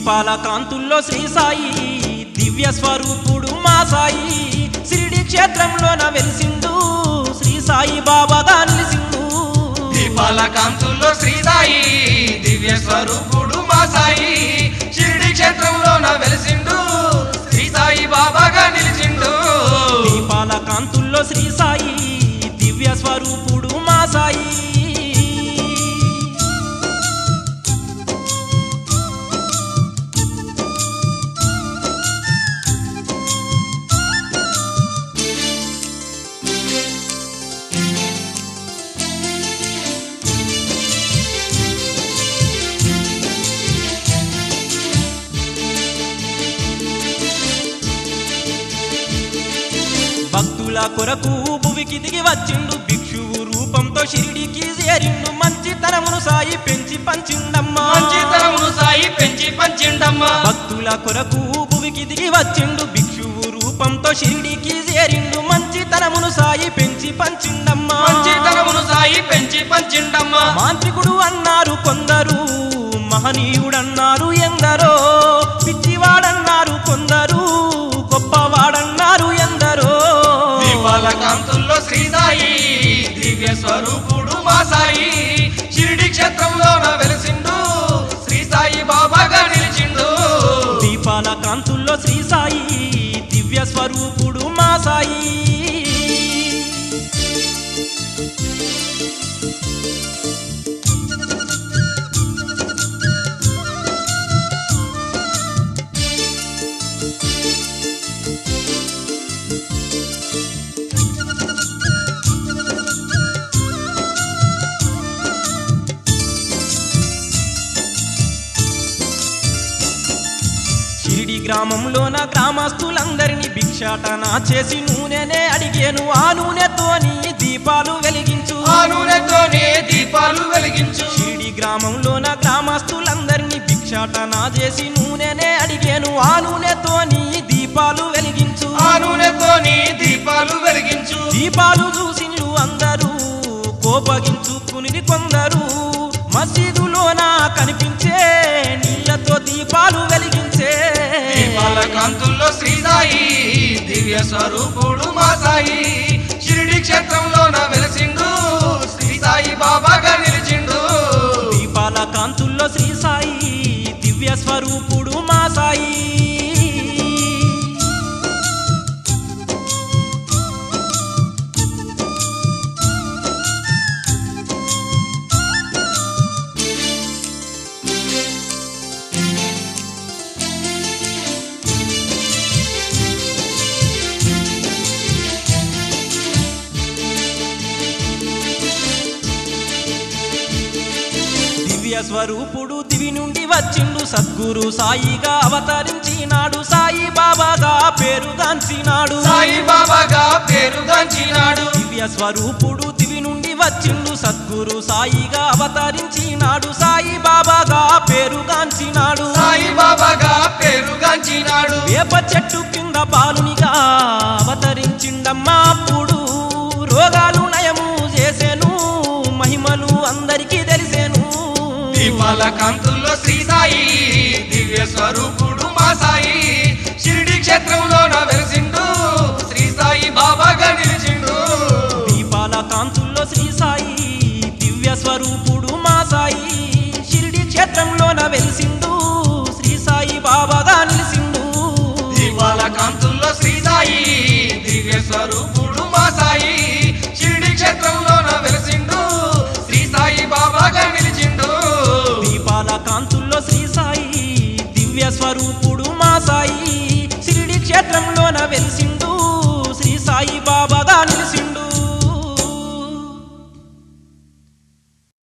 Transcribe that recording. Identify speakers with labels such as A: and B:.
A: దీపాల కాంతుల్లో శ్రీ సాయి దివ్య స్వరూపుడు మా సాయి శిరిడి క్షేత్రంలోన వెలిసిండు శ్రీ సాయి బాబాగా నిలిసిండు
B: దీపాల కాంతుల్లో శ్రీ సాయి దివ్య స్వరూపుడు మా సాయి షిరిడి క్షేత్రంలో నా వెలిసిండు శ్రీ సాయి బాబాగా నిలిచిండు
A: దీపాల కాంతుల్లో శ్రీ సాయి దివ్య స్వరూపుడు మా సాయి భక్తుల కొరకు భువికి దిగి వచ్చిండు భిక్షువు రూపంతో షిరిడికి చేరిండు మంచితనమును సాయి పెంచి పంచిండమ్మా
B: మంచితనమును సాయి పెంచి పంచిండమ్మా
A: భక్తుల కొరకు భువికి దిగి వచ్చిండు భిక్షువు రూపంతో షిరిడికి చేరిండు మంచితనమును సాయి పెంచి పంచిండమ్మా
B: మంచితనమును సాయి పెంచి పంచిండమ్మా
A: మాంత్రికుడు అన్నారు కొందరు మహనీయుడన్నారు ఎందరో పిచ్చివాడన్నారు కొందరు గొప్పవాడన్నారు ఎందరో
B: దీపాల కాంతుల్లో శ్రీ సాయి దివ్య స్వరూపుడు మా సాయి షిరిడి క్షేత్రంలో నా వెలిసిండు శ్రీ సాయి బాబాగా నిలిచిండు
A: దీపాల కాంతుల్లో శ్రీ సాయి దివ్య స్వరూపుడు మా సాయి షిరిడి గ్రామంలోన గ్రామస్తులందరినీ భిక్షాటన చేసి నూనెనే అడిగేను ఆ నూనెతోని దీపాలు వెలిగించు
B: ఆ నూనెతోనే దీపాలు వెలిగించు
A: షిరిడి గ్రామంలోన గ్రామస్తులందరినీ భిక్షాటన చేసి నూనెనే అడిగేను ఆ నూనెతోని దీపాలు వెలిగించు
B: ఆ నూనెతోని దీపాలు వెలిగించు
A: దీపాలు చూసిన్లు అందరూ కోపగించుకుని కొందరు మసీదులోన కనిపించే నీళ్లతో దీపాలు వెలిగించే
B: దీపాల కాంతుల్లో శ్రీ సాయి దివ్య స్వరూపుడు మా సాయి షిరిడి క్షేత్రంలో నా వెలిసిండు శ్రీ సాయి బాబాగా నిలిచిండు
A: దీపాల కాంతుల్లో శ్రీ సాయి దివ్య స్వరూపుడు మా సాయి దివ్య స్వరూపుడు దివి నుండి వచ్చిండు సద్గురు సాయిగా అవతరించినాడు సాయి బాబాగా పేరుగాంచినాడు
B: సాయి బాబాగా పేరుగాంచినాడు
A: దివ్య స్వరూపుడు దివి నుండి వచ్చిండు సద్గురు సాయిగా అవతరించినాడు సాయి బాబాగా పేరుగాంచినాడు
B: సాయి బాబాగా పేరుగాంచినాడు
A: వేప చెట్టు కింద బాలునిగా అవతరించిండమ్మా అప్పుడు రోగాలు నయము చేసెను మహిమలు అందరికీ తెలిసెను
B: దీపాల కాంతుల్లో శ్రీ సాయి దివ్య స్వరూపుడు మా సాయి షిరిడి క్షేత్రంలో నా వెలిసిండు శ్రీ సాయి బాబాగా నిలిచిండు
A: దీపాల కాంతుల్లో శ్రీ సాయి దివ్య స్వరూపుడు మా సాయి షిరిడి క్షేత్రంలోన వెలిసిండు శ్రీ సాయి బాబాగా నిలిసిండు
B: దీపాల కాంతుల్లో శ్రీ సాయి దివ్య స్వరూపుడు మా సాయి షిరిడి క్షేత్రంలో నా వెలిసిండు శ్రీ సాయి బాబాగా నిలిచిండు
A: దీపాల కాంతుల్లో